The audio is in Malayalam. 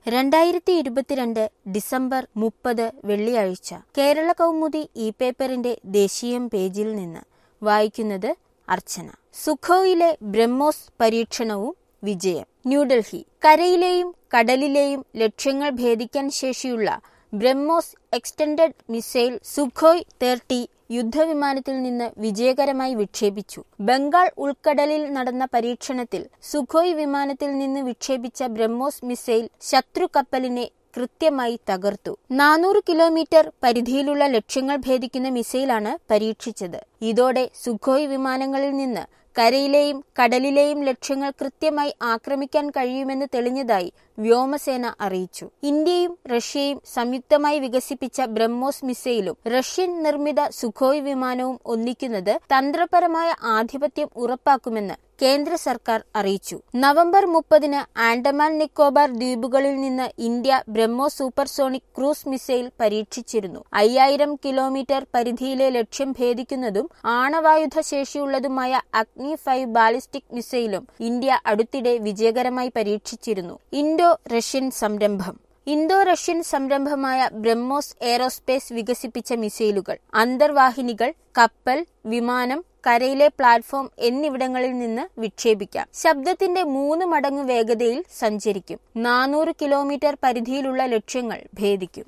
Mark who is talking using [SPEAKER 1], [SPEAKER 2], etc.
[SPEAKER 1] രണ്ടായിരത്തി ഇരുപത്തിരണ്ട് ഡിസംബർ മുപ്പത് വെള്ളിയാഴ്ച കേരള കൗമുദി ഇ പേപ്പറിന്റെ ദേശീയം പേജിൽ നിന്ന് വായിക്കുന്നത് അർച്ചന സുഖോയിലെ ബ്രഹ്മോസ് പരീക്ഷണവും വിജയം ന്യൂഡൽഹി കരയിലെയും കടലിലെയും ലക്ഷ്യങ്ങൾ ഭേദിക്കാൻ ശേഷിയുള്ള BrahMos extended missile Sukhoi thirty യുദ്ധവിമാനത്തിൽ നിന്ന് വിജയകരമായി വിക്ഷേപിച്ചു ബംഗാൾ ഉൾക്കടലിൽ നടന്ന പരീക്ഷണത്തിൽ സുഖോയ് വിമാനത്തിൽ നിന്ന് വിക്ഷേപിച്ച ബ്രഹ്മോസ് മിസൈൽ ശത്രു കപ്പലിനെ കൃത്യമായി തകർത്തു നാനൂറ് കിലോമീറ്റർ പരിധിയിലുള്ള ലക്ഷ്യങ്ങൾ ഭേദിക്കുന്ന മിസൈലാണ് പരീക്ഷിച്ചത് ഇതോടെ സുഖോയ് വിമാനങ്ങളിൽ നിന്ന് കരയിലെയും കടലിലെയും ലക്ഷ്യങ്ങൾ കൃത്യമായി ആക്രമിക്കാൻ കഴിയുമെന്ന് തെളിഞ്ഞതായി വ്യോമസേന അറിയിച്ചു ഇന്ത്യയും റഷ്യയും സംയുക്തമായി വികസിപ്പിച്ച ബ്രഹ്മോസ് മിസൈലും റഷ്യൻ നിർമ്മിത സുഖോയ് വിമാനവും ഒന്നിക്കുന്നത് തന്ത്രപരമായ ആധിപത്യം ഉറപ്പാക്കുമെന്ന് കേന്ദ്ര സർക്കാർ അറിയിച്ചു നവംബർ മുപ്പതിന് ആൻഡമാൻ നിക്കോബാർ ദ്വീപുകളിൽ നിന്ന് India BrahMos supersonic cruise missile പരീക്ഷിച്ചിരുന്നു അയ്യായിരം കിലോമീറ്റർ പരിധിയിലെ ലക്ഷ്യം ഭേദിക്കുന്നതും ആണവായുധ ശേഷിയുള്ളതുമായ അഗ്നി ഫൈവ് ബാലിസ്റ്റിക് മിസൈലും ഇന്ത്യ അടുത്തിടെ വിജയകരമായി പരീക്ഷിച്ചിരുന്നു ഇൻഡോ റഷ്യൻ സംരംഭം ഇന്തോ റഷ്യൻ സംരംഭമായ ബ്രഹ്മോസ് എയറോസ്പേസ് വികസിപ്പിച്ച മിസൈലുകൾ അന്തർവാഹിനികൾ കപ്പൽ വിമാനം കരയിലെ പ്ലാറ്റ്ഫോം എന്നിവിടങ്ങളിൽ നിന്ന് വിക്ഷേപിക്കാം ശബ്ദത്തിന്റെ മൂന്ന് മടങ്ങ് വേഗതയിൽ സഞ്ചരിക്കും നാനൂറ് കിലോമീറ്റർ പരിധിയിലുള്ള ലക്ഷ്യങ്ങൾ ഭേദിക്കും